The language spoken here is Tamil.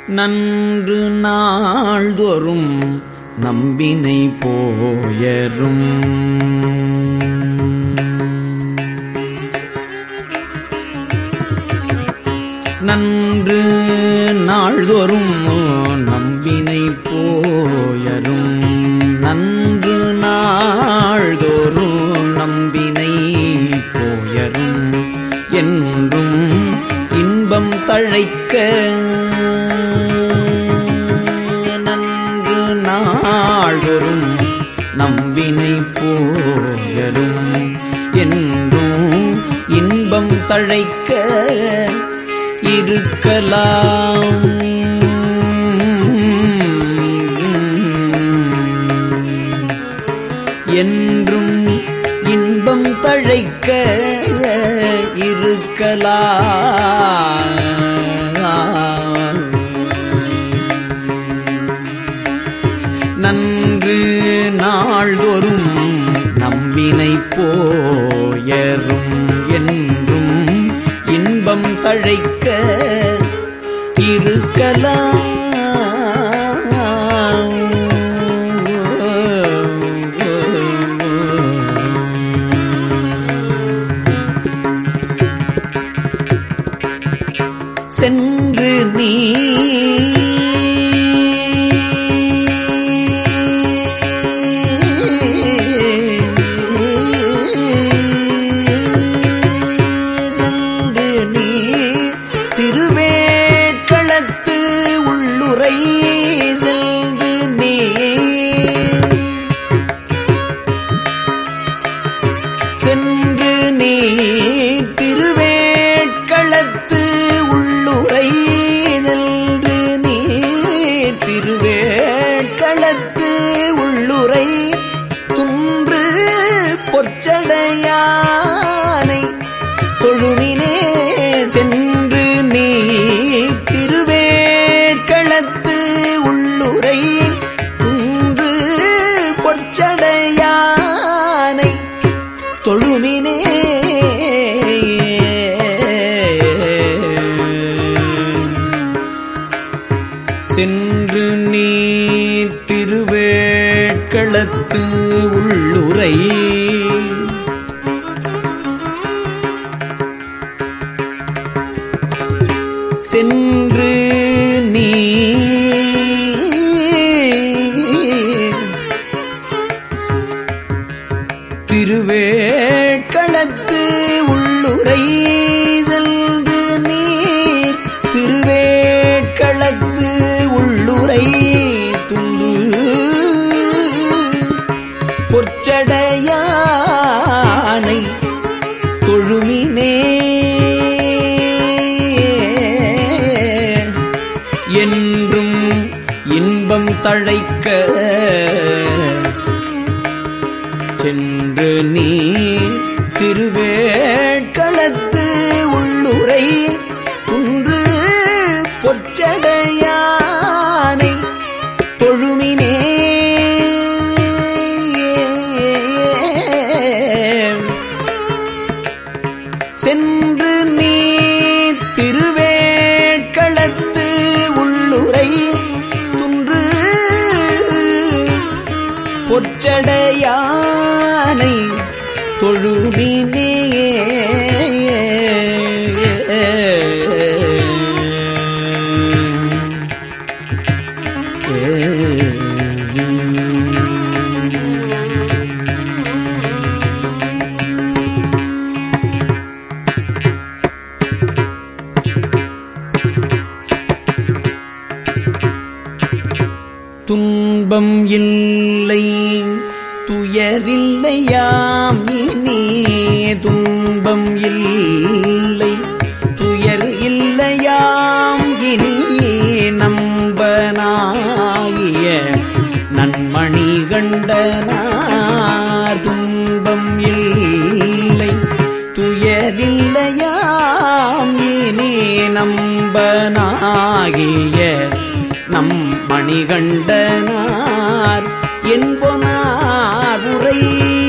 நன்று நாள்தோறும் நம்பினை போயரும் நன்று நாள்தோறும் நம்பினை போயரும் நன்று நாள்தோறும் நம்பினை போயரும் என்றும் இன்பம் தழைக்க நன்று நாள்தோறும் நம்பினை போயரும் என்றும் இன்பம் தழைக்க இருக்கலாம் என்றும் இன்பம் தழைக்க இருக்கலாம் நன்று நாள்தோறும் நம்பினை போயரும் என்றும் இன்பம் தழைக்க இருக்கலாம் சென்று நீ சென்று நீ திருவேட்களத்து உள்ளுரை சென்று நீ சென்று நீ திருவேட்களத்து உள்ளுரை சென்று நீ திருவேட்களத்து உள்ளுரை துன்று பொற்சடையானை தொழுமினே சென்று நீ திருவேட்களத்து உள்ளுரை குன்று பொற்சடையானை தொழுமினே சென்று நீ திருவேட்களத்து உள்ளுரை சென்று நீ திருவேட்களத்து உள்ளுரை சென்று நீர் திருவேட்களத்து உள்ளுரை துண்டு பொற்சடையானை தொழுமினே என்றும் இன்பம் தழைக்க சென்று நீ திருவேட்களத்து உள்ளுரை குன்று பொற்சடையானை தொழுமினே சென்று நீ திருவேட்களத்து உள்ளுரை துன்று பொற்சடையானை தொழுமினே துன்பம் இல்லை துயரில்லையாம் இனி துன்பம் இல்லை துயர் இல்லையாம் இனி நம்பனாகிய நன்மணி கண்டனார் துன்பம் இல்லை துயரில்லையாம் இனி நம்பனாகிய நம் மணிகண்டனார் என்பனார் உரை